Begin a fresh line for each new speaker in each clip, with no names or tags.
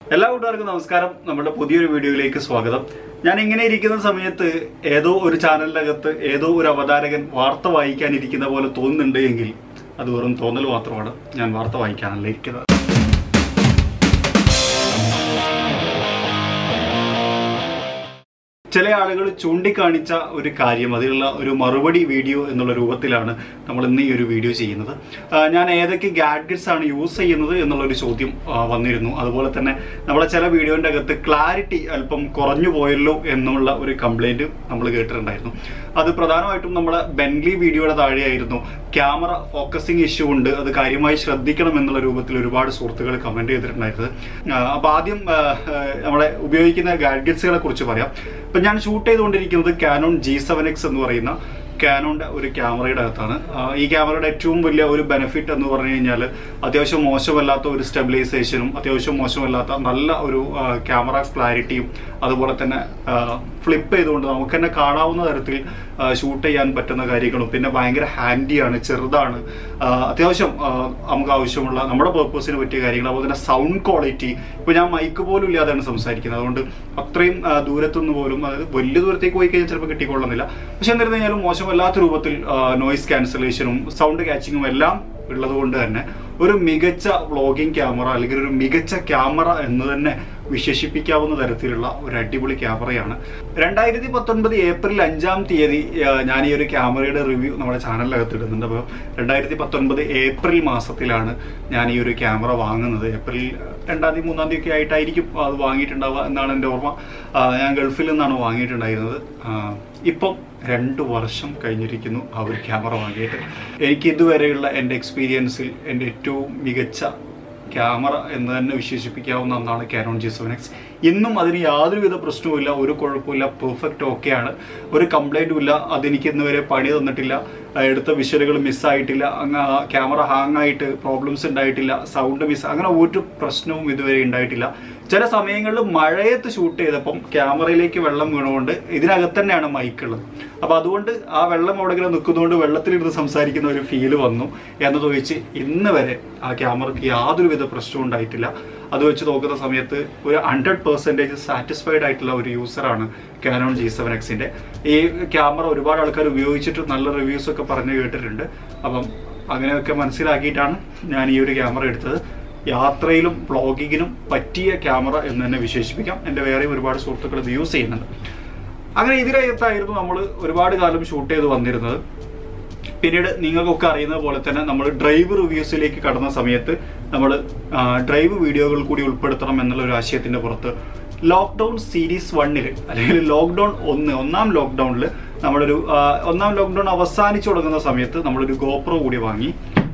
എല്ലാ കൂട്ടുകാർക്കും നമസ്കാരം നമ്മുടെ പുതിയൊരു വീഡിയോയിലേക്ക് സ്വാഗതം ഞാൻ ഇങ്ങനെ ഇരിക്കുന്ന സമയത്ത് ഏതോ ഒരു ചാനലിനകത്ത് ഏതോ ഒരു അവതാരകൻ വാർത്ത വായിക്കാനിരിക്കുന്ന പോലെ തോന്നുന്നുണ്ട് എങ്കിൽ അത് വെറും തോന്നൽ മാത്രമാണ് ഞാൻ വാർത്ത വായിക്കാനല്ല ഇരിക്കുന്നത് ചില ആളുകൾ ചൂണ്ടിക്കാണിച്ച ഒരു കാര്യം അതിനുള്ള ഒരു മറുപടി വീഡിയോ എന്നുള്ള രൂപത്തിലാണ് നമ്മൾ ഇന്ന് ഈ ഒരു വീഡിയോ ചെയ്യുന്നത് ആ, ഞാൻ ഏതൊക്കെ ഗാഡ്ഗറ്റ്സ് ആണ് യൂസ് ചെയ്യുന്നത് എന്നുള്ള ഒരു ചോദ്യം ആ, വന്നിരുന്നു അതുപോലെ തന്നെ നമ്മളെ ചില വീഡിയോന്റെ അകത്ത് ക്ലാരിറ്റി അല്പം കുറഞ്ഞു പോയല്ലോ എന്നുള്ള ഒരു കംപ്ലൈന്റ് നമ്മൾ കേട്ടിട്ടുണ്ടായിരുന്നു അത് പ്രധാനമായിട്ടും നമ്മളെ ബെൻലി വീഡിയോയുടെ താഴെയായിരുന്നു ക്യാമറ ഫോക്കസിങ് ഇഷ്യൂ ഉണ്ട് അത് കാര്യമായി ശ്രദ്ധിക്കണം എന്നുള്ള രൂപത്തിൽ ഒരുപാട് സുഹൃത്തുക്കൾ കമന്റ് ചെയ്തിട്ടുണ്ടായിരുന്നത് ആ, അപ്പൊ ആദ്യം ആ, ആ, നമ്മളെ ഉപയോഗിക്കുന്ന ഗാഡ്ഗറ്റ്സുകളെ കുറിച്ച് പറയാം ഇപ്പൊ ഞാൻ ഷൂട്ട് ചെയ്തുകൊണ്ടിരിക്കുന്നത് കാനോൺ ജി സെവൻ എക്സ് എന്ന് പറയുന്ന കാനോന്റെ ഒരു ക്യാമറയുടെ അകത്താണ് ആ, ഈ ക്യാമറയുടെ ഏറ്റവും വലിയ ഒരു ബെനിഫിറ്റ് എന്ന് പറഞ്ഞു കഴിഞ്ഞാൽ അത്യാവശ്യം മോശമല്ലാത്ത ഒരു സ്റ്റെബിലൈസേഷനും അത്യാവശ്യം മോശമല്ലാത്ത നല്ല ഒരു ക്യാമറ ക്ലാരിറ്റിയും അതുപോലെ തന്നെ ഫ്ലിപ്പ് ചെയ്തുകൊണ്ട് നമുക്ക് തന്നെ കാണാവുന്ന തരത്തിൽ ഷൂട്ട് ചെയ്യാൻ പറ്റുന്ന കാര്യങ്ങളും പിന്നെ ഭയങ്കര ഹാൻഡിയാണ് ചെറുതാണ് ആ, അത്യാവശ്യം ആ, നമുക്ക് ആവശ്യമുള്ള നമ്മുടെ പേർപ്പസിന് പറ്റിയ കാര്യങ്ങൾ അതുപോലെ തന്നെ സൗണ്ട് ക്വാളിറ്റി ഇപ്പൊ ഞാൻ മൈക്ക് പോലും ഇല്ലാതെയാണ് സംസാരിക്കുന്നത് അതുകൊണ്ട് അത്രയും ആ, ദൂരത്തുനിന്ന് പോലും അതായത് വലിയ ദൂരത്തേക്ക് പോയി കഴിഞ്ഞാൽ ചിലപ്പോൾ കിട്ടിക്കൊള്ളുന്നില്ല പക്ഷെ എന്നിരുന്നു കഴിഞ്ഞാലും മോശമല്ലാത്ത രൂപത്തിൽ നോയിസ് ക്യാൻസലേഷനും സൗണ്ട് ക്യാച്ചിങ്ങും എല്ലാം ഉള്ളത് കൊണ്ട് തന്നെ ഒരു മികച്ച വ്ളോഗിംഗ് ക്യാമറ അല്ലെങ്കിൽ ഒരു മികച്ച ക്യാമറ എന്ന് തന്നെ വിശേഷിപ്പിക്കാവുന്ന തരത്തിലുള്ള ഒരു അടിപൊളി ക്യാമറയാണ് രണ്ടായിരത്തി പത്തൊൻപത് ഏപ്രിൽ അഞ്ചാം തീയതി ആ, ഞാൻ ഈ ഒരു ക്യാമറയുടെ റിവ്യൂ നമ്മുടെ ചാനലിനകത്ത് ഇടുന്നുണ്ട് അപ്പോൾ രണ്ടായിരത്തി പത്തൊൻപത് ഏപ്രിൽ മാസത്തിലാണ് ഞാൻ ഈ ഒരു ക്യാമറ വാങ്ങുന്നത് ഏപ്രിൽ രണ്ടാം തീയതി മൂന്നാം തീയതി ഒക്കെ ആയിട്ടായിരിക്കും അത് വാങ്ങിയിട്ടുണ്ടാവുക എന്നാണ് എൻ്റെ ഓർമ്മ ആ, ഞാൻ ഗൾഫിൽ നിന്നാണ് വാങ്ങിയിട്ടുണ്ടായിരുന്നത് ആ, ഇപ്പം രണ്ട് വർഷം കഴിഞ്ഞിരിക്കുന്നു ആ ഒരു ക്യാമറ വാങ്ങിയിട്ട് എനിക്ക് ഇതുവരെയുള്ള എൻ്റെ എക്സ്പീരിയൻസിൽ എൻ്റെ ഏറ്റവും മികച്ച ക്യാമറ എന്ന് തന്നെ വിശേഷിപ്പിക്കാവുന്ന ഒന്നാണ് കാനോൺ ജി സെവൻ എക്സ് ഇന്നും അതിന് യാതൊരുവിധ പ്രശ്നവുമില്ല ഒരു കുഴപ്പമില്ല പെർഫെക്റ്റ് ഓക്കെയാണ് ഒരു കംപ്ലൈൻറ്റും ഇല്ല അതെനിക്ക് ഇന്ന് വരെ പണി തന്നിട്ടില്ല ആ, എടുത്ത വിഷ്വലുകൾ മിസ്സായിട്ടില്ല അങ്ങ് ക്യാമറ ഹാങ് ആയിട്ട് പ്രോബ്ലംസ് ഉണ്ടായിട്ടില്ല സൗണ്ട് മിസ് അങ്ങനെ ഒരു പ്രശ്നവും ഇതുവരെ ഉണ്ടായിട്ടില്ല ചില സമയങ്ങളിൽ മഴയത്ത് ഷൂട്ട് ചെയ്തപ്പം ക്യാമറയിലേക്ക് വെള്ളം വീണുകൊണ്ട് ഇതിനകത്ത് തന്നെയാണ് മൈക്ക് ഉള്ളത് അപ്പൊ അതുകൊണ്ട് ആ വെള്ളം എവിടെയെങ്കിലും നിൽക്കുന്നതുകൊണ്ട് വെള്ളത്തിലിരുന്ന് സംസാരിക്കുന്ന ഒരു ഫീല് വന്നു എന്നത് ഒഴിച്ച് ഇന്ന് വരെ ആ ക്യാമറയ്ക്ക് യാതൊരുവിധ പ്രശ്നവും ഉണ്ടായിട്ടില്ല അത് വെച്ച് നോക്കുന്ന സമയത്ത് ഒരു ഹൺഡ്രഡ് പെർസെൻറ്റേജ് സാറ്റിസ്ഫൈഡ് ആയിട്ടുള്ള ഒരു യൂസറാണ് കാനോൺ ജി സെവൻ എക്സിന്റെ ഈ ക്യാമറ ഒരുപാട് ആൾക്കാർ ഉപയോഗിച്ചിട്ട് നല്ല റിവ്യൂസ് ഒക്കെ പറഞ്ഞു കേട്ടിട്ടുണ്ട് അപ്പം അങ്ങനെയൊക്കെ മനസ്സിലാക്കിയിട്ടാണ് ഞാൻ ഈ ഒരു ക്യാമറ എടുത്തത് യാത്രയിലും വ്ളോഗിങ്ങിനും പറ്റിയ ക്യാമറ എന്ന് തന്നെ വിശേഷിപ്പിക്കാം എൻ്റെ വേറെയും ഒരുപാട് സുഹൃത്തുക്കൾ ഇത് യൂസ് ചെയ്യുന്നുണ്ട് അങ്ങനെ ഇതിനകത്തായിരുന്നു നമ്മൾ ഒരുപാട് കാലം ഷൂട്ട് ചെയ്ത് വന്നിരുന്നത് പിന്നീട് നിങ്ങൾക്കൊക്കെ അറിയുന്ന പോലെ തന്നെ നമ്മൾ ഡ്രൈവ് റിവ്യൂസിലേക്ക് കടന്ന സമയത്ത് നമ്മൾ ഡ്രൈവ് വീഡിയോകൾ കൂടി ഉൾപ്പെടുത്തണം എന്നുള്ള ഒരു ആശയത്തിന്റെ പുറത്ത് ലോക്ക്ഡൗൺ സീരീസ് വണ്ണിൽ അല്ലെങ്കിൽ ലോക്ക്ഡൗൺ ഒന്ന് ഒന്നാം ലോക്ക്ഡൗണിൽ നമ്മളൊരു ആ, ഒന്നാം ലോക്ക്ഡൗൺ അവസാനിച്ചു തുടങ്ങുന്ന സമയത്ത് നമ്മളൊരു ഗോപ്രോ കൂടി വാങ്ങി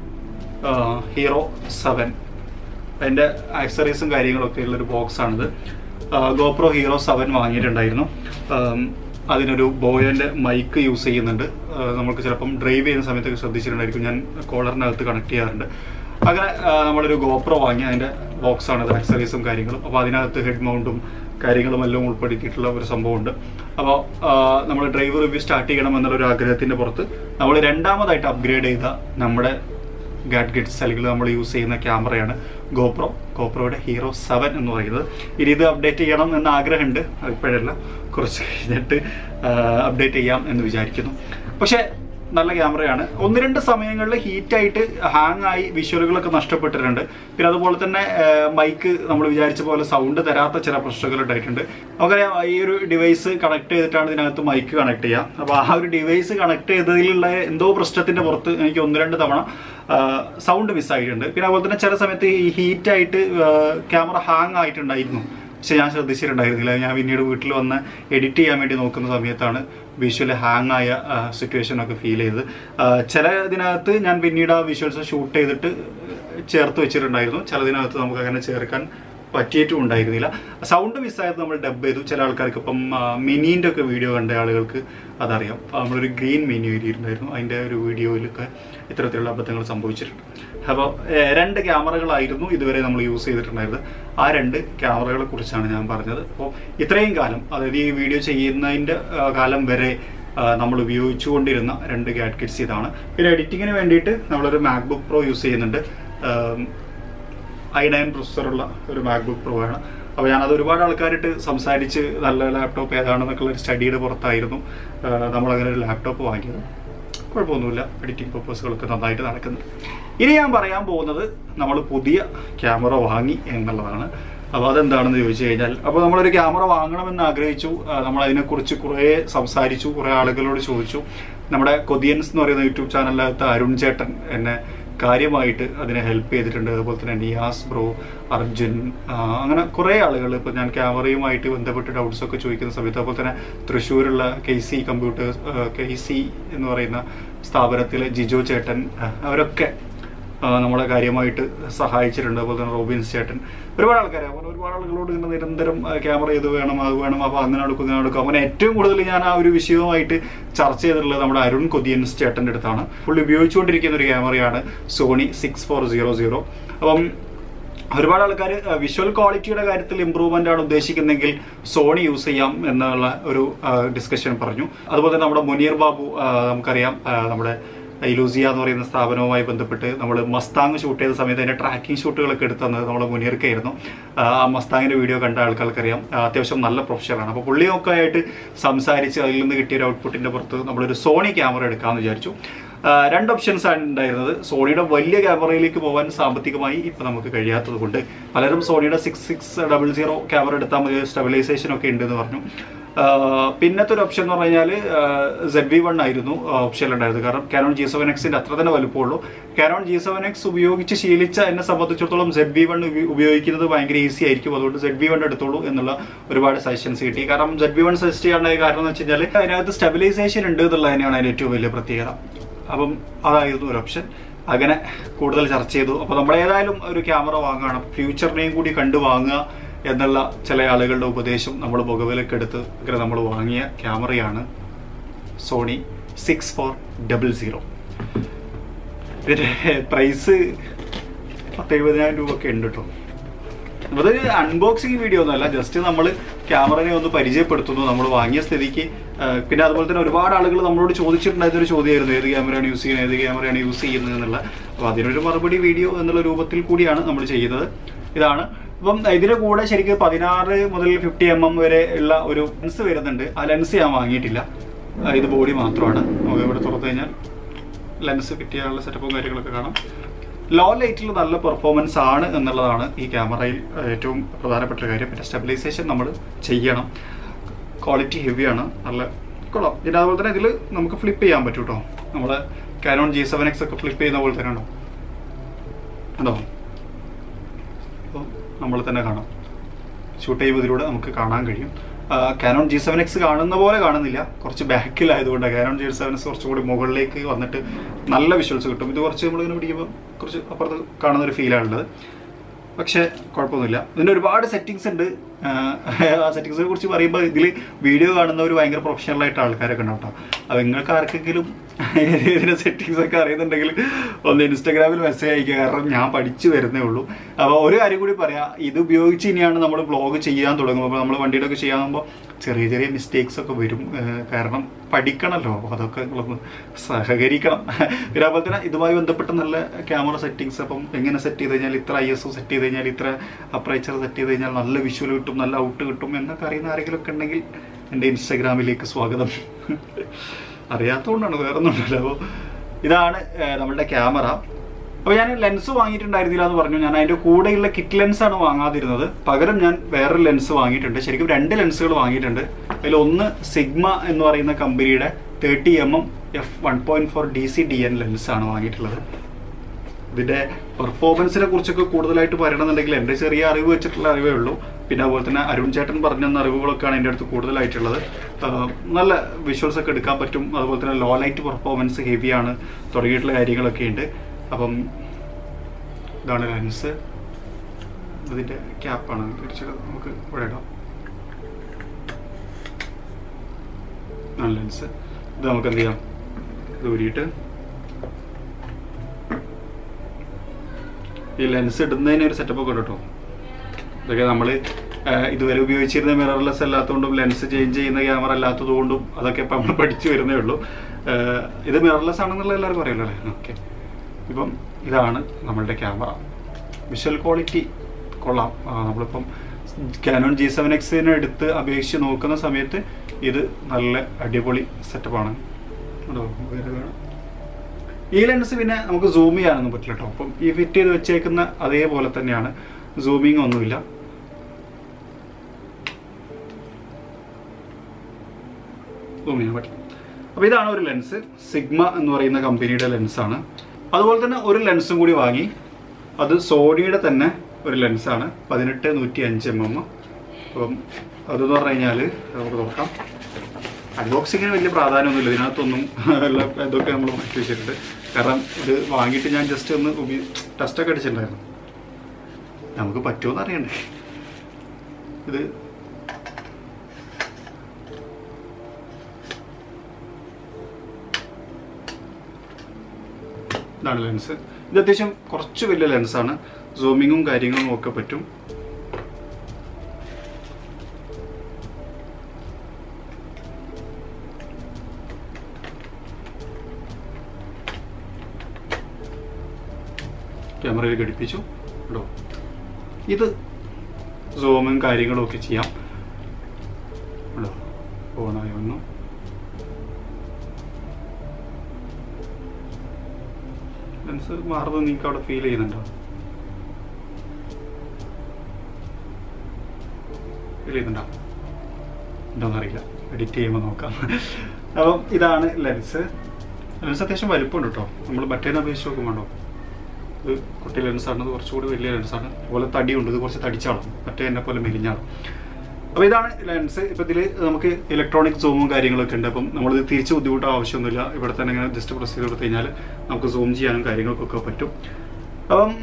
ഹീറോ സെവൻ അതിൻ്റെ ആക്സറീസും കാര്യങ്ങളൊക്കെ ഉള്ളൊരു ബോക്സാണിത് ഗോപ്രോ ഹീറോ സെവൻ വാങ്ങിയിട്ടുണ്ടായിരുന്നു ആം, അതിനൊരു ബോയൻ്റെ മൈക്ക് യൂസ് ചെയ്യുന്നുണ്ട് ആ, നമുക്ക് ചിലപ്പം ഡ്രൈവ് ചെയ്യുന്ന സമയത്തൊക്കെ ശ്രദ്ധിച്ചിട്ടുണ്ടായിരിക്കും ഞാൻ കോളറിനകത്ത് കണക്ട് ചെയ്യാറുണ്ട് അങ്ങനെ ആ, നമ്മളൊരു ഗോപ്രോ വാങ്ങി അതിൻ്റെ ബോക്സാണ് അത് ആക്സറീസും കാര്യങ്ങളും അപ്പോൾ അതിനകത്ത് ഹെഡ് മൗണ്ടും കാര്യങ്ങളും എല്ലാം ഉൾപ്പെടുത്തിയിട്ടുള്ള ഒരു സംഭവമുണ്ട് അപ്പോൾ നമ്മൾ ഡ്രൈവ് റിവ്യൂ സ്റ്റാർട്ട് ചെയ്യണം എന്നുള്ളൊരു ആഗ്രഹത്തിൻ്റെ പുറത്ത് നമ്മൾ രണ്ടാമതായിട്ട് അപ്ഗ്രേഡ് ചെയ്ത നമ്മുടെ ഗാഡ്ഗറ്റ്സ് അല്ലെങ്കിൽ നമ്മൾ യൂസ് ചെയ്യുന്ന ക്യാമറയാണ് ഗോപ്രോ ഗോപ്രോയുടെ ഹീറോ സെവൻ എന്ന് പറയുന്നത് ഇനി ഇത് അപ്ഡേറ്റ് ചെയ്യണം എന്ന ആഗ്രഹമുണ്ട് ഇപ്പോഴല്ല കുറച്ച് കഴിഞ്ഞിട്ട് അപ്ഡേറ്റ് ചെയ്യാം എന്ന് വിചാരിക്കുന്നു പക്ഷേ നല്ല ക്യാമറയാണ് ഒന്ന് രണ്ട് സമയങ്ങളിൽ ഹീറ്റായിട്ട് ഹാങ് ആയി വിഷ്വലുകളൊക്കെ നഷ്ടപ്പെട്ടിട്ടുണ്ട് പിന്നെ അതുപോലെ തന്നെ മൈക്ക് നമ്മൾ വിചാരിച്ച പോലെ സൗണ്ട് തരാത്ത ചില പ്രശ്നങ്ങൾ ഉണ്ടായിട്ടുണ്ട് നമുക്കറിയാം ഈ ഒരു ഡിവൈസ് കണക്ട് ചെയ്തിട്ടാണ് ഇതിനകത്ത് മൈക്ക് കണക്ട് ചെയ്യുക അപ്പോൾ ആ ഒരു ഡിവൈസ് കണക്ട് ചെയ്തതിലുള്ള എന്തോ പ്രശ്നത്തിന്റെ പുറത്ത് എനിക്ക് ഒന്ന് രണ്ട് തവണ സൗണ്ട് മിസ്സായിട്ടുണ്ട് പിന്നെ അതുപോലെ തന്നെ ചില സമയത്ത് ഈ ഹീറ്റായിട്ട് ക്യാമറ ഹാങ് ആയിട്ടുണ്ടായിരുന്നു പക്ഷെ ഞാൻ ശ്രദ്ധിച്ചിട്ടുണ്ടായിരുന്നില്ല ഞാൻ പിന്നീട് വീട്ടിൽ വന്ന് എഡിറ്റ് ചെയ്യാൻ വേണ്ടി നോക്കുന്ന സമയത്താണ് വിഷ്വൽ ഹാങ് ആയ സിറ്റുവേഷൻ ഒക്കെ ഫീൽ ചെയ്തത് ആ, ചില ഇതിനകത്ത് ഞാൻ പിന്നീട് ആ വിഷ്വൽസ് ഷൂട്ട് ചെയ്തിട്ട് ചേർത്ത് വെച്ചിട്ടുണ്ടായിരുന്നു ചിലതിനകത്ത് നമുക്ക് അങ്ങനെ ചേർക്കാൻ പറ്റിയിട്ടും ഉണ്ടായിരുന്നില്ല സൗണ്ട് മിസ്സായത് നമ്മൾ ഡബ് ചെയ്തു ചില ആൾക്കാർക്ക് ഇപ്പം മിനീൻ്റെ ഒക്കെ വീഡിയോ കണ്ട ആളുകൾക്ക് അതറിയാം അപ്പൊ നമ്മളൊരു ഗ്രീൻ മിനി എഴുതിയിട്ടുണ്ടായിരുന്നു അതിൻ്റെ ഒരു വീഡിയോയിലൊക്കെ ഇത്തരത്തിലുള്ള അബദ്ധങ്ങൾ സംഭവിച്ചിട്ടുണ്ട് അപ്പോൾ രണ്ട് ക്യാമറകളായിരുന്നു ഇതുവരെ നമ്മൾ യൂസ് ചെയ്തിട്ടുണ്ടായിരുന്നത് ആ രണ്ട് ക്യാമറകളെ കുറിച്ചാണ് ഞാൻ പറഞ്ഞത് അപ്പോൾ ഇത്രയും കാലം അതായത് ഈ വീഡിയോ ചെയ്യുന്നതിൻ്റെ ആ, കാലം വരെ നമ്മൾ ഉപയോഗിച്ചുകൊണ്ടിരുന്ന രണ്ട് ഗാഡ്ഗറ്റ്സ് ഇതാണ് പിന്നെ എഡിറ്റിങ്ങിന് വേണ്ടിയിട്ട് നമ്മളൊരു മാക്ബുക്ക് പ്രോ യൂസ് ചെയ്യുന്നുണ്ട് ഐ നയൻ പ്രൊസസ്സറുള്ള ഒരു മാക്ബുക്ക് പ്രോ ആണ് അപ്പോൾ ഞാനത് ഒരുപാട് ആൾക്കാരായിട്ട് സംസാരിച്ച് നല്ല ലാപ്ടോപ്പ് ഏതാണെന്നൊക്കെ ഒരു സ്റ്റഡിയുടെ പുറത്തായിരുന്നു ആ, നമ്മളങ്ങനെ ഒരു ലാപ്ടോപ്പ് വാങ്ങിയത് കുഴപ്പമൊന്നുമില്ല എഡിറ്റിംഗ് പർപ്പസുകളൊക്കെ നന്നായിട്ട് നടക്കുന്നു ഇനി ഞാൻ പറയാൻ പോകുന്നത് നമ്മൾ പുതിയ ക്യാമറ വാങ്ങി എന്നുള്ളതാണ് അപ്പോൾ അതെന്താണെന്ന് ചോദിച്ചു കഴിഞ്ഞാൽ അപ്പോൾ നമ്മളൊരു ക്യാമറ വാങ്ങണമെന്ന് ആഗ്രഹിച്ചു ആ, നമ്മൾ അതിനെക്കുറിച്ച് കുറേ സംസാരിച്ചു കുറേ ആളുകളോട് ചോദിച്ചു നമ്മുടെ കൊതിയൻസ് എന്ന് പറയുന്ന യൂട്യൂബ് ചാനലിനകത്ത് അരുൺ ചേട്ടൻ എന്നെ കാര്യമായിട്ട് അതിനെ ഹെൽപ്പ് ചെയ്തിട്ടുണ്ട് അതുപോലെ തന്നെ നിയാസ് ബ്രോ അർജുൻ ആ, അങ്ങനെ കുറേ ആളുകൾ ഇപ്പോൾ ഞാൻ ക്യാമറയുമായിട്ട് ബന്ധപ്പെട്ട് ഡൗട്ട്സ് ഒക്കെ ചോദിക്കുന്ന സമയത്ത് അതുപോലെ തന്നെ തൃശ്ശൂരുള്ള K C computers K C എന്ന് പറയുന്ന സ്ഥാപനത്തിലെ ജിജോ ചേട്ടൻ ആ, അവരൊക്കെ ആ, നമ്മളെ കാര്യമായിട്ട് സഹായിച്ചിട്ടുണ്ട് അതുപോലെ തന്നെ റോബിൻസ് ചേട്ടൻ ഒരുപാട് ആൾക്കാരെ അപ്പോൾ ഒരുപാട് ആളുകളോട് ഇങ്ങനെ നിരന്തരം ആ, ക്യാമറ ഇത് വേണം അത് വേണം അപ്പോൾ അങ്ങനെ എടുക്കും ഇങ്ങനെ എടുക്കും അങ്ങനെ ഏറ്റവും കൂടുതൽ ഞാൻ ആ ഒരു വിഷയവുമായിട്ട് ചർച്ച ചെയ്തിട്ടുള്ളത് നമ്മുടെ അരുൺ കൊതിയൻസ് ചേട്ടൻ്റെ അടുത്താണ് പുള്ളി ഉപയോഗിച്ചുകൊണ്ടിരിക്കുന്ന ഒരു ക്യാമറയാണ് Sony six four zero zero അപ്പം ഒരുപാട് ആൾക്കാർ വിഷ്വൽ ക്വാളിറ്റിയുടെ കാര്യത്തിൽ ഇമ്പ്രൂവ്മെന്റ് ആണ് ഉദ്ദേശിക്കുന്നെങ്കിൽ സോണി യൂസ് ചെയ്യാം എന്നുള്ള ഒരു ഡിസ്കഷൻ പറഞ്ഞു അതുപോലെ തന്നെ നമ്മുടെ മുനീർ ബാബു ആ, നമുക്കറിയാം ആ, നമ്മുടെ ഇലൂസിയ എന്ന് പറയുന്ന സ്ഥാപനവുമായി ബന്ധപ്പെട്ട് നമ്മൾ മസ്താങ് ഷൂട്ട് ചെയ്ത സമയത്ത് അതിന്റെ ട്രാക്കിംഗ് ഷൂട്ടുകളൊക്കെ എടുത്തു തന്നത് നമ്മുടെ മുനീർക്കായിരുന്നു ആ ആ മസ്താങ്ങിന്റെ വീഡിയോ കണ്ട ആൾക്കാർക്കറിയാം ആ, അത്യാവശ്യം നല്ല പ്രൊഫഷണലാണ് അപ്പോൾ പുള്ളിയൊക്കെ ആയിട്ട് സംസാരിച്ച് അതിൽ നിന്ന് കിട്ടിയ ഒരു ഔട്ട്പുട്ടിന്റെ പുറത്ത് നമ്മളൊരു സോണി ക്യാമറ എടുക്കാമെന്ന് വിചാരിച്ചു ആ, രണ്ട് ഓപ്ഷൻസ് ആണ് ഉണ്ടായിരുന്നത് സോണിയുടെ വലിയ ക്യാമറയിലേക്ക് പോകാൻ സാമ്പത്തികമായി ഇപ്പം നമുക്ക് കഴിയാത്തത് കൊണ്ട് പലരും സോണിയുടെ six six double zero camera എടുത്താൽ മതി സ്റ്റെബിലൈസേഷൻ ഒക്കെ ഉണ്ടെന്ന് പറഞ്ഞു ആ, പിന്നത്തെ ഒരു ഓപ്ഷൻ എന്ന് പറഞ്ഞു കഴിഞ്ഞാൽ സെഡ് വി വൺ ആയിരുന്നു ഓപ്ഷൻ ഉണ്ടായിരുന്നത് കാരണം കാനോൺ ജി സെവൻ എക്സിന്റെ അത്ര തന്നെ വലുപ്പമുള്ളൂ കാനോൺ ജി സെവൻ എക്സ് ഉപയോഗിച്ച് ശീലിച്ച എന്നെ സംബന്ധിച്ചിടത്തോളം സെഡ് വി വൺ ഉപയോഗിക്കുന്നത് ഭയങ്കര ഈസി ആയിരിക്കും അതുകൊണ്ട് സെഡ് വി വൺ എടുത്തോളൂ എന്നുള്ള ഒരുപാട് സജഷൻസ് കിട്ടി കാരണം സെഡ് വി വൺ സജസ്റ്റ് ചെയ്യാനുള്ള കാരണം എന്ന് വെച്ച് കഴിഞ്ഞാൽ അതിനകത്ത് സ്റ്റെബിലൈസേഷൻ ഉണ്ട് എന്നുള്ളത് തന്നെയാണ് അതിന്റെ ഏറ്റവും വലിയ പ്രത്യേകത അപ്പം അതായിരുന്നു ഒരു ഓപ്ഷൻ അങ്ങനെ കൂടുതൽ ചർച്ച ചെയ്തു അപ്പോൾ നമ്മൾ ഏതായാലും ഒരു ക്യാമറ വാങ്ങുകയാണ് ഫ്യൂച്ചറിനെയും കൂടി കണ്ടു വാങ്ങുക എന്നുള്ള ചില ആളുകളുടെ ഉപദേശം നമ്മൾ മുഖവിലക്കെടുത്ത് അങ്ങനെ നമ്മൾ വാങ്ങിയ ക്യാമറയാണ് Sony six four double zero ഇതിൻ്റെ പ്രൈസ് പത്തെഴുപതിനായിരം രൂപ ഒക്കെ ഉണ്ട് കേട്ടോ അതൊരു അൺബോക്സിങ് വീഡിയോ ഒന്നുമല്ല ജസ്റ്റ് നമ്മൾ ക്യാമറനെ ഒന്ന് പരിചയപ്പെടുത്തുന്നു നമ്മൾ വാങ്ങിയ സ്ഥിതിക്ക് ആ, പിന്നെ അതുപോലെ തന്നെ ഒരുപാട് ആളുകൾ നമ്മളോട് ചോദിച്ചിട്ടുണ്ടായിരുന്ന ഒരു ചോദ്യമായിരുന്നു ഏത് ക്യാമറയാണ് യൂസ് ചെയ്യുന്നത് ഏത് ക്യാമറയാണ് യൂസ് ചെയ്യുന്നത് എന്നുള്ള അപ്പോൾ അതിനൊരു മറുപടി വീഡിയോ എന്നുള്ള രൂപത്തിൽ കൂടിയാണ് നമ്മൾ ചെയ്യുന്നത് ഇതാണ് അപ്പം ഇതിന്റെ കൂടെ ശരിക്കും പതിനാറ് മുതൽ ഫിഫ്റ്റി എം എം വരെ ഉള്ള ഒരു ലെൻസ് വരുന്നുണ്ട് ആ ലെൻസ് ഞാൻ വാങ്ങിയിട്ടില്ല ആ, ഇത് ബോഡി മാത്രമാണ് നമുക്ക് ഇവിടെ തുറന്നു കഴിഞ്ഞാൽ ലെൻസ് ഫിറ്റ് ചെയ്യാനുള്ള സെറ്റപ്പും കാര്യങ്ങളൊക്കെ കാണാം ലോ ലൈറ്റിൽ നല്ല പെർഫോമൻസ് ആണ് എന്നുള്ളതാണ് ഈ ക്യാമറയിൽ ഏറ്റവും പ്രധാനപ്പെട്ട ഒരു കാര്യം പിന്നെ സ്റ്റെബിലൈസേഷൻ നമ്മൾ ചെയ്യണം ക്വാളിറ്റി ഹെവിയാണ് നല്ല കൊള്ളാം പിന്നെ അതുപോലെ തന്നെ ഇതിൽ നമുക്ക് ഫ്ലിപ്പ് ചെയ്യാൻ പറ്റും കേട്ടോ നമ്മൾ കാനോൺ ജി സെവൻ എക്സ് ഒക്കെ ഫ്ലിപ്പ് ചെയ്യുന്ന പോലെ തന്നെ ഉണ്ടോ ഉണ്ടോ അപ്പോൾ നമ്മൾ തന്നെ കാണാം ഷൂട്ട് ചെയ്യുമ്പോൾ ഇതിലൂടെ നമുക്ക് കാണാൻ കഴിയും കാനോൺ ജി സെവൻ എക്സ് കാണുന്ന പോലെ കാണുന്നില്ല കുറച്ച് ബാക്കിലായതുകൊണ്ട് കാനോൺ ജി സെവൻ എക്സ് കുറച്ചും കൂടി മുകളിലേക്ക് വന്നിട്ട് നല്ല വിഷ്വൽസ് കിട്ടും ഇത് കുറച്ച് നമ്മളിങ്ങനെ പിടിക്കുമ്പോൾ കുറച്ച് അപ്പുറത്ത് കാണുന്ന ഒരു ഫീലാണുള്ളത് പക്ഷേ കുഴപ്പമൊന്നുമില്ല ഇതിൻ്റെ ഒരുപാട് സെറ്റിങ്സ് ഉണ്ട് ആ സെറ്റിങ്സിനെ കുറിച്ച് പറയുമ്പോൾ ഇതിൽ വീഡിയോ കാണുന്നവർ ഭയങ്കര പ്രൊഫഷണൽ ആയിട്ട് ആൾക്കാരൊക്കെ ഉണ്ടാവും കേട്ടോ അപ്പോൾ നിങ്ങൾക്ക് ആർക്കെങ്കിലും ഇതിൻ്റെ സെറ്റിങ്സ് ഒക്കെ അറിയുന്നുണ്ടെങ്കിൽ ഒന്ന് ഇൻസ്റ്റാഗ്രാമിൽ മെസ്സേജ് അയക്കുക കാരണം ഞാൻ പഠിച്ചു വരുന്നേ ഉള്ളൂ അപ്പോൾ ഒരു കാര്യം കൂടി പറയാം ഇത് ഉപയോഗിച്ച് ഇനിയാണ് നമ്മൾ വ്ളോഗ് ചെയ്യാൻ തുടങ്ങുമ്പോൾ അപ്പോൾ നമ്മൾ വണ്ടിയുടെ ഒക്കെ ചെയ്യാകുമ്പോൾ ചെറിയ ചെറിയ മിസ്റ്റേക്സ് ഒക്കെ വരും ഏഹ് കാരണം പഠിക്കണമല്ലോ അപ്പോൾ അതൊക്കെ നിങ്ങളൊന്ന് സഹകരിക്കണം പിന്നെ അതുപോലെ തന്നെ ഇതുമായി ബന്ധപ്പെട്ട നല്ല ക്യാമറ സെറ്റിങ്സ് അപ്പം എങ്ങനെ സെറ്റ് ചെയ്ത് കഴിഞ്ഞാൽ ഇത്ര ഐ എസ് ഒ സെറ്റ് ചെയ്ത് കഴിഞ്ഞാൽ ഇത്ര അപ്രൈച്ചർ സെറ്റ് ചെയ്ത് കഴിഞ്ഞാൽ നല്ല വിഷ്വൽ കിട്ടും നല്ല ഔട്ട് കിട്ടും എന്നൊക്കെ അറിയുന്ന ആരെങ്കിലും ഒക്കെ ഉണ്ടെങ്കിൽ എൻ്റെ ഇൻസ്റ്റാഗ്രാമിലേക്ക് സ്വാഗതം അറിയാത്തതുകൊണ്ടാണ് വേറെ ഒന്നുമില്ല അപ്പോൾ ഇതാണ് ഏഹ് നമ്മളുടെ ക്യാമറ അപ്പോൾ ഞാൻ ലെൻസ് വാങ്ങിയിട്ടുണ്ടായിരുന്നില്ല എന്ന് പറഞ്ഞു ഞാൻ അതിൻ്റെ കൂടെയുള്ള കിറ്റ് ലെൻസ് ആണ് വാങ്ങാതിരുന്നത് പകരം ഞാൻ വേറൊരു ലെൻസ് വാങ്ങിയിട്ടുണ്ട് ശരിക്കും രണ്ട് ലെൻസുകൾ വാങ്ങിയിട്ടുണ്ട് അതിൽ ഒന്ന് സിഗ്മ എന്ന് പറയുന്ന കമ്പനിയുടെ thirty M M F one point four D C D N lens ആണ് വാങ്ങിയിട്ടുള്ളത് ഇതിന്റെ പെർഫോമൻസിനെ കുറിച്ചൊക്കെ കൂടുതലായിട്ട് പറയണമെന്നുണ്ടെങ്കിൽ എൻ്റെ ചെറിയ അറിവ് വെച്ചിട്ടുള്ള അറിവേ ഉള്ളൂ പിന്നെ അതുപോലെ തന്നെ അരുൺ ചേട്ടൻ പറഞ്ഞ തന്ന അറിവുകളൊക്കെയാണ് എൻ്റെ അടുത്ത് കൂടുതലായിട്ടുള്ളത് ആഹ് നല്ല വിഷ്വൽസ് ഒക്കെ എടുക്കാൻ പറ്റും അതുപോലെ തന്നെ ലോ ലൈറ്റ് പെർഫോമൻസ് ഹെവിയാണ് തുടങ്ങിയിട്ടുള്ള കാര്യങ്ങളൊക്കെ ഉണ്ട് അപ്പം ഇതാണ് ലെൻസ് ഇതിൻ്റെ ക്യാപ്പാണ് തിരിച്ചിട്ട് നമുക്ക് ഇവിടെ ഇടാം ആണ് ലെൻസ് ഇത് നമുക്ക് എന്ത് ചെയ്യാം ഇത് ഊരിയിട്ട് ഈ ലെൻസ് ഇടുന്നതിന് ഒരു സെറ്റപ്പ് ഒക്കെ ഉണ്ട് കേട്ടോ ഇതൊക്കെ നമ്മൾ ഇതുവരെ ഉപയോഗിച്ചിരുന്ന മിറർലെസ് അല്ലാത്തതുകൊണ്ടും ലെൻസ് ചേഞ്ച് ചെയ്യുന്ന ക്യാമറ അല്ലാത്തതുകൊണ്ടും അതൊക്കെ ഇപ്പം നമ്മൾ പഠിച്ചു വരുന്നേ ഉള്ളൂ ഏഹ് ഇത് മിറർലെസ് ആണെന്നുള്ള എല്ലാവർക്കും അറിയാലോ അല്ലേ ഓക്കെ ഇപ്പം ഇതാണ് നമ്മളുടെ ക്യാമറ വിഷ്വൽ ക്വാളിറ്റി കൊള്ളാം ആ, നമ്മളിപ്പം കാനോൺ ജി സെവൻ എക്സിനെ എടുത്ത് അപേക്ഷിച്ച് നോക്കുന്ന സമയത്ത് ഇത് നല്ല അടിപൊളി സെറ്റപ്പാണ് കേട്ടോ വേറെ വേണം ഈ ലെൻസ് പിന്നെ നമുക്ക് സൂം ചെയ്യാനൊന്നും പറ്റില്ല കേട്ടോ അപ്പം ഈ ഫിറ്റ് ചെയ്ത് വെച്ചേക്കുന്ന അതേപോലെ തന്നെയാണ് സൂമിങ് ഒന്നുമില്ല സൂം ചെയ്യാൻ പറ്റില്ല അപ്പോൾ ഇതാണ് ഒരു ലെൻസ് സിഗ്മ എന്ന് പറയുന്ന കമ്പനിയുടെ ലെൻസാണ് അതുപോലെ തന്നെ ഒരു ലെൻസും കൂടി വാങ്ങി അത് സോണിയുടെ തന്നെ ഒരു ലെൻസാണ് പതിനെട്ട് നൂറ്റി അഞ്ച് എം എം അപ്പം അതെന്ന് പറഞ്ഞു കഴിഞ്ഞാൽ നമുക്ക് നോക്കാം അൺബോക്സിങ്ങിന് വലിയ പ്രാധാന്യമൊന്നുമില്ല ഇതിനകത്തൊന്നും എല്ലാം ഇതൊക്കെ നമ്മൾ മാറ്റി വെച്ചിട്ടുണ്ട് കാരണം ഇത് വാങ്ങിയിട്ട് ഞാൻ ജസ്റ്റ് ഒന്ന് ഉപയോ ടെസ്റ്റൊക്കെ അടിച്ചിട്ടുണ്ടായിരുന്നു നമുക്ക് പറ്റുമോ അറിയണ്ടേ ഇത് ഇതാണ് ലെൻസ് ഇത് അത്യാവശ്യം കുറച്ച് വലിയ ലെൻസാണ് സൂമിങ്ങും കാര്യങ്ങളും ഒക്കെ പറ്റും ക്യാമറയിൽ ഘടിപ്പിച്ചു കേട്ടോ ഇത് സൂമും കാര്യങ്ങളും ഒക്കെ ചെയ്യാം കേട്ടോ ഓണായി വന്നു ലെൻസ് മാറുന്നത് നിങ്ങൾക്ക് അവിടെ ഫീൽ ചെയ്യുന്നുണ്ടോ ഫീൽ ചെയ്യുന്നുണ്ടോ ഉണ്ടോന്നറിയില്ല എഡിറ്റ് ചെയ്യുമ്പോൾ നോക്കാം അപ്പം ഇതാണ് ലെൻസ് ലെൻസ് അത്യാവശ്യം വലിപ്പമുണ്ട് കേട്ടോ നമ്മൾ മറ്റേന്ന് അപേക്ഷിച്ച് നോക്കുമ്പോണ്ടോ ഇത് കുട്ടി ലെൻസാണ് ഇത് കുറച്ചുകൂടി വലിയ ലെൻസാണ് അതുപോലെ തടിയുണ്ട് ഇത് കുറച്ച് തടിച്ചാളും മറ്റേ എന്നെ പോലെ മെലിഞ്ഞാളും അപ്പോൾ ഇതാണ് ലെൻസ് ഇപ്പോൾ ഇതിൽ നമുക്ക് ഇലക്ട്രോണിക് സൂമും കാര്യങ്ങളൊക്കെ ഉണ്ട് അപ്പം നമ്മളിത് തിരിച്ച് ബുദ്ധിമുട്ടോ ആവശ്യമൊന്നുമില്ല ഇവിടെ തന്നെ ഇങ്ങനെ ജസ്റ്റ് പ്രസ് ചെയ്ത് കൊടുത്തു കഴിഞ്ഞാൽ നമുക്ക് സൂം ചെയ്യാനും കാര്യങ്ങൾക്കൊക്കെ പറ്റും അപ്പം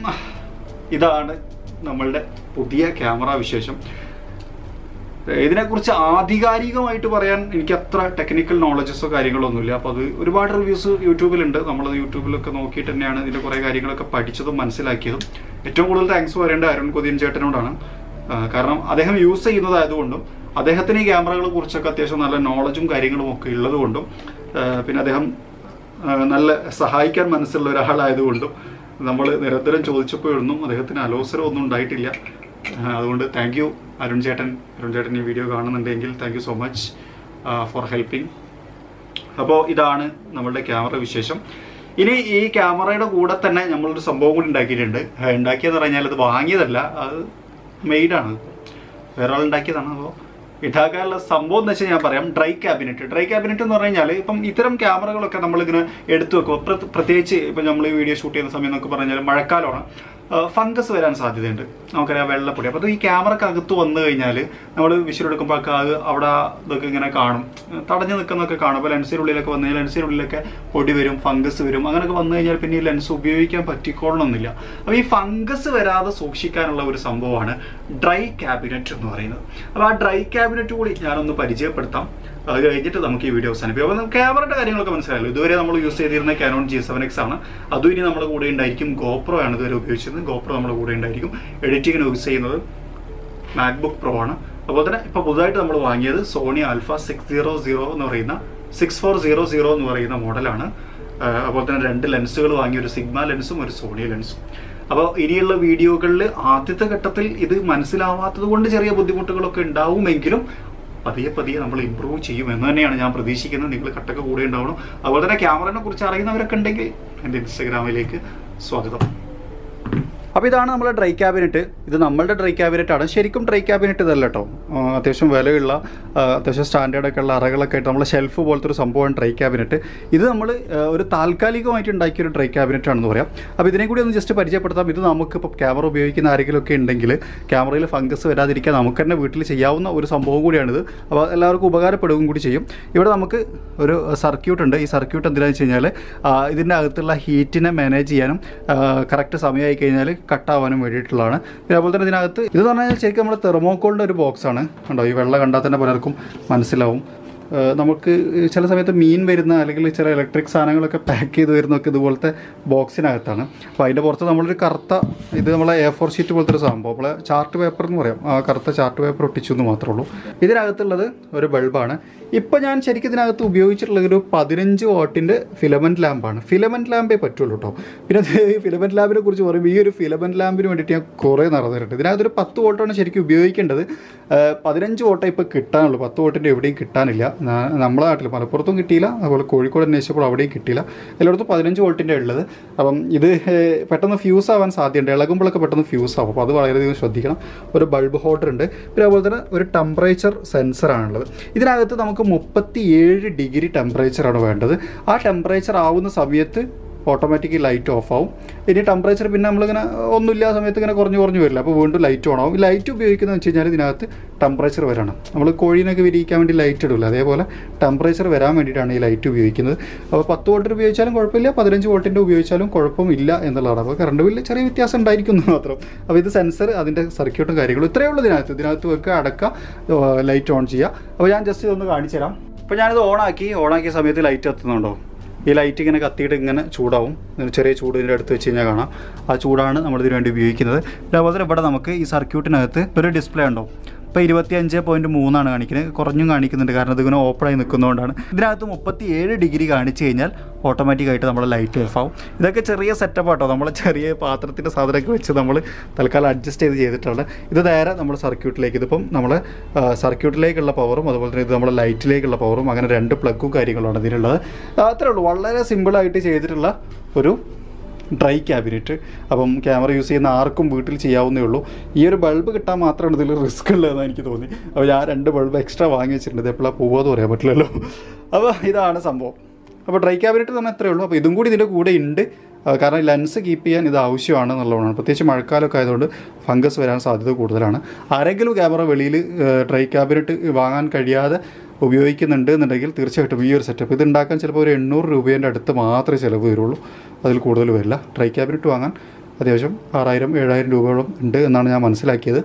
ഇതാണ് നമ്മളുടെ പുതിയ ക്യാമറ വിശേഷം ഇതിനെക്കുറിച്ച് ആധികാരികമായിട്ട് പറയാൻ എനിക്ക് അത്ര ടെക്നിക്കൽ നോളജസോ കാര്യങ്ങളോ ഒന്നുമില്ല അപ്പോൾ അത് ഒരുപാട് റിവ്യൂസ് യൂട്യൂബിലുണ്ട് നമ്മളത് യൂട്യൂബിലൊക്കെ നോക്കിയിട്ട് തന്നെയാണ് ഇതിൻ്റെ കുറേ കാര്യങ്ങളൊക്കെ പഠിച്ചതും മനസ്സിലാക്കിയതും ഏറ്റവും കൂടുതൽ താങ്ക്സ് പറയേണ്ട അരുൺ കൊതിയൻ ചേട്ടനോടാണ് ആ, കാരണം അദ്ദേഹം യൂസ് ചെയ്യുന്നതായതുകൊണ്ടും അദ്ദേഹത്തിന് ഈ ക്യാമറകളെ കുറിച്ചൊക്കെ അത്യാവശ്യം നല്ല നോളജും കാര്യങ്ങളും ഒക്കെ ഉള്ളതുകൊണ്ടും ആ, പിന്നെ അദ്ദേഹം ആ, നല്ല സഹായിക്കാൻ മനസ്സുള്ള ഒരാളായതുകൊണ്ടും നമ്മൾ നിരന്തരം ചോദിച്ചപ്പോഴൊന്നും അദ്ദേഹത്തിന് അലോസരം ഒന്നും ഉണ്ടായിട്ടില്ല ആ, അതുകൊണ്ട് താങ്ക് യു അരുൺ ചേട്ടൻ അരുൺ ചേട്ടൻ ഈ വീഡിയോ കാണുന്നുണ്ടെങ്കിൽ thank you so much for helping അപ്പോൾ ഇതാണ് നമ്മളുടെ ക്യാമറ വിശേഷം ഇനി ഈ ക്യാമറയുടെ കൂടെ തന്നെ നമ്മളൊരു സംഭവം കൂടി ഉണ്ടാക്കിയിട്ടുണ്ട് ആ, ഉണ്ടാക്കിയെന്ന് പറഞ്ഞാൽ അത് വാങ്ങിയതല്ല അത് മെയ്ഡാണ് വേറെ ആൾ ഉണ്ടാക്കിയതാണ് അപ്പോൾ ഇതാക്കാനുള്ള സംഭവം എന്ന് വെച്ചാൽ ഞാൻ പറയാം ഡ്രൈ ക്യാബിനറ്റ് ഡ്രൈ ക്യാബിനറ്റ് എന്ന് പറഞ്ഞു കഴിഞ്ഞാൽ ഇപ്പം ഇത്തരം ക്യാമറകളൊക്കെ നമ്മളിങ്ങനെ എടുത്തു വെക്കും പ്ര- പ്രത്യേകിച്ച് ഇപ്പം നമ്മൾ ഈ വീഡിയോ ഷൂട്ട് ചെയ്യുന്ന സമയം എന്നൊക്കെ പറഞ്ഞാൽ മഴക്കാലമാണ് ഫംഗസ് വരാൻ സാധ്യതയുണ്ട് നമുക്കറിയാം വെള്ളപ്പൊടി അപ്പോൾ അത് ഈ ക്യാമറക്ക് അകത്ത് വന്നു കഴിഞ്ഞാൽ നമ്മൾ വിഷ്വൽ എടുക്കുമ്പോൾ ഒക്കെ അത് അവിടെ ഇതൊക്കെ ഇങ്ങനെ കാണും തടഞ്ഞു നിൽക്കുന്നതൊക്കെ കാണും അപ്പോൾ ലെൻസിനുള്ളിലൊക്കെ വന്നു കഴിഞ്ഞാൽ ലെൻസിനുള്ളിലൊക്കെ പൊടി വരും ഫംഗസ് വരും അങ്ങനെയൊക്കെ വന്നു കഴിഞ്ഞാൽ പിന്നെ ഈ ലെൻസ് ഉപയോഗിക്കാൻ പറ്റിക്കോളണമെന്നില്ല അപ്പോൾ ഈ ഫംഗസ് വരാതെ സൂക്ഷിക്കാനുള്ള ഒരു സംഭവമാണ് ഡ്രൈ ക്യാബിനറ്റ് എന്ന് പറയുന്നത് അപ്പോൾ ആ ഡ്രൈ ക്യാബിനറ്റ് കൂടി ഞാനൊന്ന് പരിചയപ്പെടുത്താം അത് കഴിഞ്ഞിട്ട് നമുക്ക് ഈ വീഡിയോ അവസാനിപ്പിക്കും അപ്പോൾ നമുക്ക് ക്യാമറയുടെ കാര്യങ്ങളൊക്കെ മനസ്സിലായല്ലോ ഇതുവരെ നമ്മൾ യൂസ് ചെയ്തിരുന്ന കാനോൺ ജി സെവൻ എക്സ് ആണ് അതും ഇനി നമ്മുടെ കൂടെ ഉണ്ടായിരിക്കും ഗോപ്രോ ആണ് ഇതുവരെ ഉപയോഗിച്ചത് ഗോപ്രോ നമ്മുടെ കൂടെ ഉണ്ടായിരിക്കും എഡിറ്റിങ്ങിന് യൂസ് ചെയ്യുന്നത് മാക്ബുക്ക് പ്രോ ആണ് അതുപോലെ തന്നെ ഇപ്പോൾ പുതുതായിട്ട് നമ്മൾ വാങ്ങിയത് Sony alpha six zero zero എന്ന് പറയുന്ന സിക്സ് ഫോർ സീറോ സീറോ എന്ന് പറയുന്ന മോഡലാണ് അതുപോലെ തന്നെ രണ്ട് ലെൻസുകൾ വാങ്ങിയ ഒരു സിഗ്മ ലെൻസും ഒരു സോണി ലെൻസും അപ്പോൾ ഇനിയുള്ള വീഡിയോകളിൽ ആദ്യത്തെ ഘട്ടത്തിൽ ഇത് മനസ്സിലാവാത്തത് കൊണ്ട് ചെറിയ ബുദ്ധിമുട്ടുകളൊക്കെ ഉണ്ടാവുമെങ്കിലും പതിയെ പതിയെ നമ്മൾ ഇമ്പ്രൂവ് ചെയ്യും എന്ന് തന്നെയാണ് ഞാൻ പ്രതീക്ഷിക്കുന്നത് നിങ്ങൾ കട്ടൊക്കെ കൂടെ ഉണ്ടാവണം അതുപോലെ തന്നെ ക്യാമറനെ കുറിച്ച് അറിയുന്നവരൊക്കെ ഉണ്ടെങ്കിൽ എൻ്റെ ഇൻസ്റ്റഗ്രാമിലേക്ക് സ്വാഗതം അപ്പോൾ ഇതാണ് നമ്മുടെ ഡ്രൈ ക്യാബിനറ്റ് ഇത് നമ്മളുടെ ഡ്രൈ ക്യാബിനറ്റ് ആണ് ശരിക്കും ഡ്രൈ ക്യാബിനറ്റ് ഇതല്ല കേട്ടോ ആ, അത്യാവശ്യം വിലയുള്ള ആ, അത്യാവശ്യം സ്റ്റാൻഡേർഡൊക്കെ ഉള്ള അറകളൊക്കെ ആയിട്ട് നമ്മളെ ഷെൽഫ് പോലത്തെ ഒരു സംഭവമാണ് ഡ്രൈ ക്യാബിനറ്റ് ഇത് നമ്മൾ ആ, ഒരു താൽക്കാലികമായിട്ട് ഉണ്ടാക്കിയ ഒരു ഡ്രൈ ക്യാബിനറ്റ് ആണെന്ന് പറയാം അപ്പോൾ ഇതിനെ കൂടി ഒന്ന് ജസ്റ്റ് പരിചയപ്പെടുത്താം ഇത് നമുക്ക് ഇപ്പോൾ ക്യാമറ ഉപയോഗിക്കുന്ന ആരെങ്കിലും ഒക്കെ ഉണ്ടെങ്കിൽ ക്യാമറയിൽ ഫംഗസ് വരാതിരിക്കാൻ നമുക്ക് തന്നെ വീട്ടിൽ ചെയ്യാവുന്ന ഒരു സംഭവം കൂടിയാണിത് അപ്പോൾ എല്ലാവർക്കും ഉപകാരപ്പെടുകയും കൂടി ചെയ്യും ഇവിടെ നമുക്ക് ഒരു സർക്യൂട്ട് ഉണ്ട് ഈ സർക്യൂട്ട് എന്തിനാണെന്ന് വെച്ച് കഴിഞ്ഞാൽ ഇതിൻ്റെ അകത്തുള്ള ഹീറ്റിനെ മാനേജ് ചെയ്യാനും കറക്റ്റ് സമയമായി കഴിഞ്ഞാൽ കട്ടാവാനും വേണ്ടിയിട്ടുള്ളതാണ് പിന്നെ അതുപോലെ തന്നെ ഇതിനകത്ത് ഇത് എന്ന് പറഞ്ഞാൽ ശരിക്കും നമ്മുടെ തെർമോക്കോളിൻ്റെ ഒരു ബോക്സാണ് കണ്ടോ ഈ വെള്ളം കണ്ടാൽ തന്നെ പലർക്കും മനസ്സിലാവും ആ, നമുക്ക് ചില സമയത്ത് മീൻ വരുന്ന അല്ലെങ്കിൽ ചില ഇലക്ട്രിക് സാധനങ്ങളൊക്കെ പാക്ക് ചെയ്ത് വരുന്നതൊക്കെ ഇതുപോലത്തെ ബോക്സിനകത്താണ് അപ്പോൾ അതിൻ്റെ പുറത്ത് നമ്മളൊരു കറുത്ത ഇത് നമ്മളെ എ ഫോർ ഷീറ്റ് പോലത്തെ ഒരു സംഭവം നമ്മളെ ചാർട്ട് പേപ്പർ എന്ന് പറയാം ആ കറുത്ത ചാർട്ട് പേപ്പർ ഒട്ടിച്ചു എന്ന് മാത്രമേ ഉള്ളൂ ഇതിനകത്തുള്ളത് ഒരു ബൾബാണ് ഇപ്പോൾ ഞാൻ ശരിക്കും ഇതിനകത്ത് ഉപയോഗിച്ചിട്ടുള്ളത് ഒരു പതിനഞ്ച് വാട്ടിൻ്റെ ഫിലമെൻറ്റ് ലാമ്പാണ് ഫിലമെൻറ്റ് ലാമ്പേ പറ്റുള്ളൂ കേട്ടോ പിന്നെ ഫിലമെൻറ്റ് ലാമ്പിനെ കുറിച്ച് പറയുമ്പോൾ ഈ ഒരു ഫിലമെൻറ്റ് ലാമ്പിന് വേണ്ടിയിട്ട് ഞാൻ കുറേ നടന്നിട്ടുണ്ട് ഇതിനകത്തൊരു പത്ത് വോട്ടാണ് ശരിക്കും ഉപയോഗിക്കേണ്ടത് ആ, പതിനഞ്ച് വോട്ടേ ഇപ്പോൾ കിട്ടാനുള്ളൂ പത്ത് വോട്ടിൻ്റെ എവിടെയും കിട്ടാനില്ല നാ- നമ്മളെ നാട്ടിൽ മലപ്പുറത്തും കിട്ടിയില്ല അതുപോലെ കോഴിക്കോട് അന്വേഷിച്ചപ്പോൾ അവിടെയും കിട്ടിയില്ല എല്ലായിടത്തും പതിനഞ്ച് വോട്ടിൻ്റെ ഉള്ളത് അപ്പം ഇത് ഏ, പെട്ടെന്ന് ഫ്യൂസ് ആവാൻ സാധ്യതയുണ്ട് ഇളകുമ്പോഴൊക്കെ പെട്ടെന്ന് ഫ്യൂസ് ആവും അപ്പോൾ അത് വളരെയധികം ശ്രദ്ധിക്കണം ഒരു ബൾബ് ഹോൾഡർ ഉണ്ട് പിന്നെ അതുപോലെ തന്നെ ഒരു ടെമ്പറേച്ചർ സെൻസറാണുള്ളത് ഇതിനകത്ത് നമുക്ക് മുപ്പത്തി ഏഴ് ഡിഗ്രി ടെമ്പറേച്ചറാണ് വേണ്ടത് ആ ടെമ്പറേച്ചർ ആവുന്ന സമയത്ത് ഓട്ടോമാറ്റിക്കലി ലൈറ്റ് ഓഫ് ആവും ഇനി ടെമ്പറേച്ചർ പിന്നെ നമ്മളിങ്ങനെ ഒന്നുമില്ല ആ സമയത്ത് ഇങ്ങനെ കുറഞ്ഞു കുറഞ്ഞു വരില്ല അപ്പോൾ വീണ്ടും ലൈറ്റ് ഓൺ ആവും ഈ ലൈറ്റ് ഉപയോഗിക്കുന്നത് വെച്ച് കഴിഞ്ഞാൽ ഇതിനകത്ത് ടെമ്പറേച്ചർ വരണം നമ്മൾ കോഴീനൊക്കെ വിരിയിക്കാൻ വേണ്ടി ലൈറ്റ് ഇടില്ല അതേപോലെ ടെമ്പറേച്ചർ വരാൻ വേണ്ടിയിട്ടാണ് ഈ ലൈറ്റ് ഉപയോഗിക്കുന്നത് അപ്പോൾ പത്ത് വോൾട്ടിന് ഉപയോഗിച്ചാലും കുഴപ്പമില്ല പതിനഞ്ച് വോൾട്ടിൻ്റെ ഉപയോഗിച്ചാലും കുഴപ്പമില്ല എന്നുള്ളതാണ് അപ്പോൾ കറണ്ട് ബില്ല് ചെറിയ വ്യത്യാസം ഉണ്ടായിരിക്കും എന്ന് മാത്രം അപ്പോൾ ഇത് സെൻസർ അതിൻ്റെ സർക്യൂട്ടും കാര്യങ്ങളും ഇത്രയേ ഉള്ളൂ ഇതിനകത്ത് ഇതിനകത്ത് വെക്കുക അടക്കുക ലൈറ്റ് ഓൺ ചെയ്യുക അപ്പോൾ ഞാൻ ജസ്റ്റ് ഇതൊന്ന് കാണിച്ചു തരാം അപ്പോൾ ഞാനിത് ഓണാക്കി ഓണാക്കിയ സമയത്ത് ലൈറ്റ് കത്തുന്നുണ്ടോ ഈ ലൈറ്റ് ഇങ്ങനെ കത്തിയിട്ട് ഇങ്ങനെ ചൂടാവും ഇങ്ങനെ ചെറിയ ചൂട് ഇതിൻ്റെ അടുത്ത് വെച്ച് കഴിഞ്ഞാൽ കാണാം ആ ചൂടാണ് നമ്മൾ ഇതിനു വേണ്ടി ഉപയോഗിക്കുന്നത് പിന്നെ അതുപോലെ തന്നെ ഇവിടെ നമുക്ക് ഈ സർക്യൂട്ടിനകത്ത് ഒരു ഡിസ്പ്ലേ ഉണ്ടോ ഇപ്പോൾ ഇരുപത്തി അഞ്ച് പോയിൻറ്റ് മൂന്നാണ് കാണിക്കുന്നത് കുറഞ്ഞും കാണിക്കുന്നുണ്ട് കാരണം ഇതിങ്ങനെ ഓപ്പണായി നിൽക്കുന്നതുകൊണ്ടാണ് ഇതിനകത്ത് മുപ്പത്തി ഏഴ് ഡിഗ്രി കാണിച്ചു കഴിഞ്ഞാൽ ഓട്ടോമാറ്റിക്കായിട്ട് നമ്മുടെ ലൈറ്റ് ഓഫ് ആവും ഇതൊക്കെ ചെറിയ സെറ്റപ്പ് ആട്ടോ നമ്മൾ ചെറിയ പാത്രത്തിൻ്റെ സാധനമൊക്കെ വെച്ച് നമ്മൾ തൽക്കാലം അഡ്ജസ്റ്റ് ചെയ്ത് ചെയ്തിട്ടുണ്ട് ഇത് നേരെ നമ്മൾ സർക്യൂട്ടിലേക്ക് ഇതിപ്പം നമ്മൾ സർക്യൂട്ടിലേക്കുള്ള പവറും അതുപോലെ തന്നെ ഇത് നമ്മുടെ ലൈറ്റിലേക്കുള്ള പവറും അങ്ങനെ രണ്ട് പ്ലഗും കാര്യങ്ങളുമാണ് ഇതിനുള്ളത് അത്രേ ഉള്ളൂ വളരെ സിമ്പിളായിട്ട് ചെയ്തിട്ടുള്ള ഒരു ഡ്രൈ ക്യാബിനറ്റ് അപ്പം ക്യാമറ യൂസ് ചെയ്യുന്ന ആർക്കും വീട്ടിൽ ചെയ്യാവുന്നേ ഉള്ളൂ ഈ ഒരു ബൾബ് കിട്ടാൻ മാത്രമാണ് ഇതിൽ റിസ്ക് ഉള്ളതെന്ന് എനിക്ക് തോന്നി അപ്പോൾ ഞാൻ രണ്ട് ബൾബ് എക്സ്ട്രാ വാങ്ങി വെച്ചിട്ടുണ്ട് ഇത് എപ്പോഴാണ് പോകുമെന്ന് പറയാൻ പറ്റില്ലല്ലോ അപ്പോൾ ഇതാണ് സംഭവം അപ്പോൾ ഡ്രൈ ക്യാബിനറ്റ് തന്നെ അത്രേ ഉള്ളൂ അപ്പോൾ ഇതും കൂടി ഇതിൻ്റെ കൂടെ ഉണ്ട് ആ, കാരണം ലെൻസ് കീപ്പ് ചെയ്യാൻ ഇത് ആവശ്യമാണ് എന്നുള്ളതാണ് പ്രത്യേകിച്ച് മഴക്കാലമൊക്കെ ആയതുകൊണ്ട് ഫംഗസ് വരാൻ സാധ്യത കൂടുതലാണ് ആരെങ്കിലും ക്യാമറ വെളിയിൽ ഡ്രൈ ക്യാബിനറ്റ് വാങ്ങാൻ കഴിയാതെ ഉപയോഗിക്കുന്നുണ്ട് എന്നുണ്ടെങ്കിൽ തീർച്ചയായിട്ടും ഈ ഒരു സെറ്റപ്പ് ഇത് ഉണ്ടാക്കാൻ ചിലപ്പോൾ ഒരു എണ്ണൂറ് രൂപേൻ്റെ അടുത്ത് മാത്രമേ ചിലവ് വരുള്ളൂ അതിൽ കൂടുതൽ വരില്ല ഡ്രൈ ക്യാബിനറ്റ് വാങ്ങാൻ അത്യാവശ്യം ആറായിരം ഏഴായിരം രൂപയോളം ഉണ്ട് എന്നാണ് ഞാൻ മനസ്സിലാക്കിയത്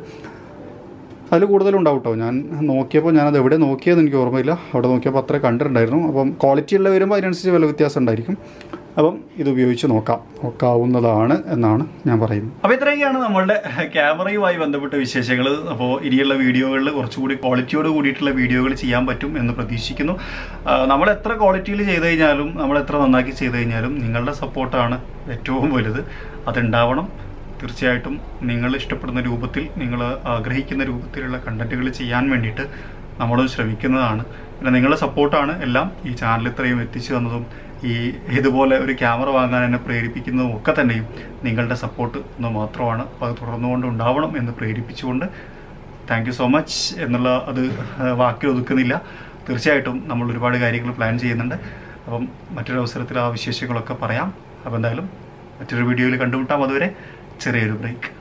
അതിൽ കൂടുതലുണ്ടാവും കേട്ടോ ഞാൻ നോക്കിയപ്പോൾ ഞാനത് എവിടെ നോക്കിയതെന്ന് എനിക്ക് ഓർമ്മയില്ല അവിടെ നോക്കിയപ്പോൾ അത്ര കണ്ടിട്ടുണ്ടായിരുന്നു അപ്പം ക്വാളിറ്റി ഉള്ള വരുമ്പോൾ അതിനനുസരിച്ച് വില വ്യത്യാസം ഉണ്ടായിരിക്കും അപ്പം ഇത് ഉപയോഗിച്ച് നോക്കാം നോക്കാവുന്നതാണ് എന്നാണ് ഞാൻ പറയുന്നത് അപ്പോൾ ഇത്രയൊക്കെയാണ് നമ്മളുടെ ക്യാമറയുമായി ബന്ധപ്പെട്ട വിശേഷങ്ങൾ അപ്പോൾ ഇനിയുള്ള വീഡിയോകളിൽ കുറച്ചുകൂടി ക്വാളിറ്റിയോട് കൂടിയിട്ടുള്ള വീഡിയോകൾ ചെയ്യാൻ പറ്റും എന്ന് പ്രതീക്ഷിക്കുന്നു ആ, നമ്മൾ എത്ര ക്വാളിറ്റിയിൽ ചെയ്ത് കഴിഞ്ഞാലും നമ്മൾ എത്ര നന്നാക്കി ചെയ്ത് കഴിഞ്ഞാലും നിങ്ങളുടെ സപ്പോർട്ടാണ് ഏറ്റവും വലുത് അതുണ്ടാവണം തീർച്ചയായിട്ടും നിങ്ങൾ ഇഷ്ടപ്പെടുന്ന രൂപത്തിൽ നിങ്ങൾ ആഗ്രഹിക്കുന്ന രൂപത്തിലുള്ള കണ്ടന്റുകൾ ചെയ്യാൻ വേണ്ടിയിട്ട് നമ്മളും ശ്രമിക്കുന്നതാണ് പിന്നെ നിങ്ങളുടെ സപ്പോർട്ടാണ് എല്ലാം ഈ ചാനൽ ഇത്രയും എത്തിച്ചു തന്നതും ഈ ഇതുപോലെ ഒരു ക്യാമറ വാങ്ങാൻ എന്നെ പ്രേരിപ്പിക്കുന്നതും ഒക്കെ തന്നെയും നിങ്ങളുടെ സപ്പോർട്ട് എന്ന് മാത്രമാണ് അപ്പോൾ അത് തുടർന്നുകൊണ്ട് ഉണ്ടാവണം എന്ന് പ്രേരിപ്പിച്ചുകൊണ്ട് താങ്ക് യു സോ മച്ച് എന്നുള്ള അത് വാക്കിൽ ഒതുക്കുന്നില്ല തീർച്ചയായിട്ടും നമ്മൾ ഒരുപാട് കാര്യങ്ങൾ പ്ലാൻ ചെയ്യുന്നുണ്ട് അപ്പം മറ്റൊരു അവസരത്തിൽ ആ വിശേഷങ്ങളൊക്കെ പറയാം അപ്പോൾ എന്തായാലും മറ്റൊരു വീഡിയോയിൽ കണ്ടുമുട്ടാം അതുവരെ ചെറിയൊരു ബ്രേക്ക്